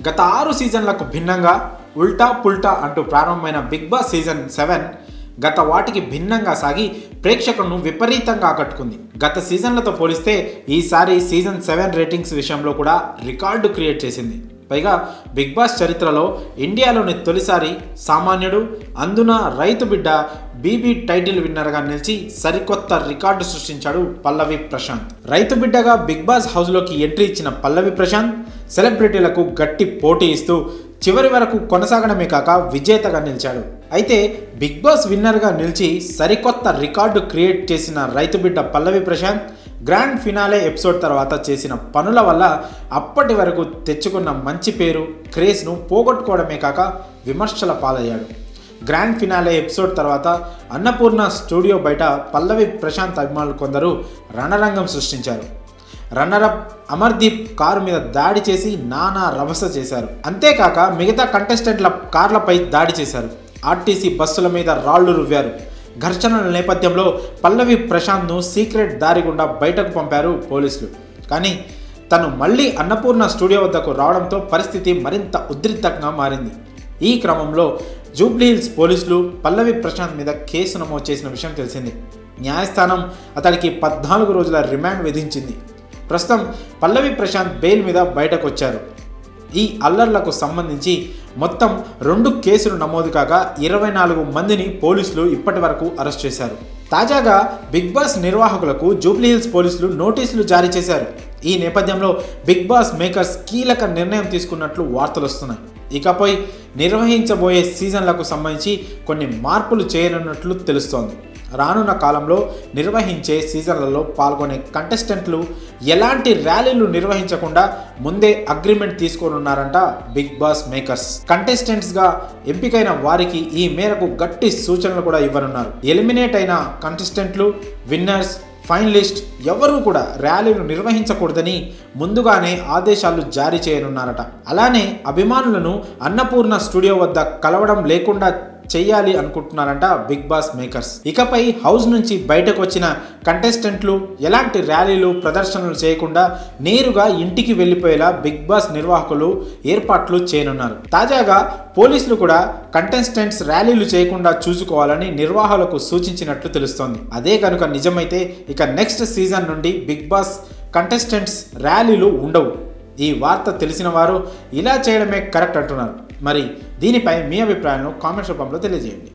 గత ఆరు సీజన్లకు భిన్నంగా ఉల్టా పుల్టా అంటూ ప్రారంభమైన బిగ్ బాస్ సీజన్ సెవెన్ గత వాటికి భిన్నంగా సాగి ప్రేక్షకులను విపరీతంగా ఆకట్టుకుంది గత సీజన్లతో పోలిస్తే ఈసారి సీజన్ సెవెన్ రేటింగ్స్ విషయంలో కూడా రికార్డు క్రియేట్ చేసింది పైగా బిగ్ బాస్ చరిత్రలో ఇండియాలోని తొలిసారి సామాన్యుడు అందున రైతు బిడ్డ బీబీ టైటిల్ విన్నర్గా నిలిచి సరికొత్త రికార్డు సృష్టించాడు పల్లవి ప్రశాంత్ రైతు బిడ్డగా బిగ్ బాస్ హౌస్లోకి ఎంట్రీ ఇచ్చిన పల్లవి ప్రశాంత్ సెలబ్రిటీలకు గట్టి పోటీ ఇస్తూ చివరి వరకు కొనసాగడమే కాక విజేతగా నిలిచాడు అయితే బిగ్ బాస్ విన్నర్గా నిలిచి సరికొత్త రికార్డు క్రియేట్ చేసిన రైతు బిడ్డ Pallavi Prashanth grand finale episode తర్వాత చేసిన పనుల వల్ల అప్పటి వరకు తెచ్చుకున్న మంచి పేరు క్రేజ్ను పోగొట్టుకోవడమే కాక విమర్శల పాలయ్యాడు గ్రాండ్ ఫినాలే ఎపిసోడ్ తర్వాత అన్నపూర్ణ స్టూడియో బయట పల్లవి ప్రశాంత్ అభిమానులు కొందరు రణరంగం సృష్టించారు రన్నరప్ అమర్దీప్ కారు మీద దాడి చేసి నానా రభస చేశారు అంతేకాక మిగతా కంటెస్టెంట్ల కార్లపై దాడి చేశారు ఆర్టీసీ బస్సుల మీద రాళ్లు రువ్వారు ఘర్షణల నేపథ్యంలో పల్లవి ప్రశాంత్ను సీక్రెట్ దారి గుండా బయటకు పంపారు పోలీసులు కానీ తను మళ్ళీ అన్నపూర్ణ స్టూడియో వద్దకు రావడంతో పరిస్థితి మరింత ఉద్రిక్తంగా మారింది ఈ క్రమంలో జూబ్లీహిల్స్ పోలీసులు పల్లవి ప్రశాంత్ మీద కేసు నమోదు చేసిన విషయం తెలిసింది న్యాయస్థానం అతడికి పద్నాలుగు రోజుల రిమాండ్ విధించింది ప్రస్తుతం పల్లవి ప్రశాంత్ బెయిల్ మీద బయటకు వచ్చారు ఈ అల్లర్లకు సంబంధించి మొత్తం రెండు కేసులు నమోదు కాగా ఇరవై నాలుగు మందిని పోలీసులు ఇప్పటి వరకు అరెస్ట్ చేశారు తాజాగా బిగ్ బాస్ నిర్వాహకులకు జూబ్లీహిల్స్ పోలీసులు నోటీసులు జారీ చేశారు ఈ నేపథ్యంలో బిగ్ బాస్ మేకర్స్ కీలక నిర్ణయం తీసుకున్నట్లు వార్తలు వస్తున్నాయి ఇకపై నిర్వహించబోయే సీజన్లకు సంబంధించి కొన్ని మార్పులు చేయనున్నట్లు తెలుస్తోంది రానున్న కాలంలో నిర్వహించే సీజన్లలో పాల్గొనే కంటెస్టెంట్లు ఎలాంటి ర్యాలీలు నిర్వహించకుండా ముందే అగ్రిమెంట్ తీసుకోనున్నారంట బిగ్ బాస్ మేకర్స్ కంటెస్టెంట్స్గా ఎంపికైన వారికి ఈ మేరకు గట్టి సూచనలు కూడా ఇవ్వనున్నారు ఎలిమినేట్ అయిన కంటెస్టెంట్లు విన్నర్స్ ఫైనలిస్ట్ ఎవరూ కూడా ర్యాలీలు నిర్వహించకూడదని ముందుగానే ఆదేశాలు జారీ చేయనున్నారట అలానే అభిమానులను అన్నపూర్ణ స్టూడియో వద్ద కలవడం లేకుండా చెయ్యాలి అనుకుంటున్నారంట బిగ్ బాస్ మేకర్స్ ఇకపై హౌస్ నుంచి బయటకు వచ్చిన కంటెస్టెంట్లు ఎలాంటి ర్యాలీలు ప్రదర్శనలు చేయకుండా నేరుగా ఇంటికి వెళ్ళిపోయేలా బిగ్ బాస్ నిర్వాహకులు ఏర్పాట్లు చేయనున్నారు తాజాగా పోలీసులు కూడా కంటెస్టెంట్స్ ర్యాలీలు చేయకుండా చూసుకోవాలని నిర్వాహకులకు సూచించినట్లు తెలుస్తోంది అదే కనుక నిజమైతే ఇక నెక్స్ట్ సీజన్ నుండి బిగ్ బాస్ కంటెస్టెంట్స్ ర్యాలీలు ఉండవు ఈ వార్త తెలిసిన వారు ఇలా చేయడమే కరెక్ట్ అంటున్నారు మరి దీనిపై మీ అభిప్రాయాలను కామెంట్స్ రూపంలో తెలియజేయండి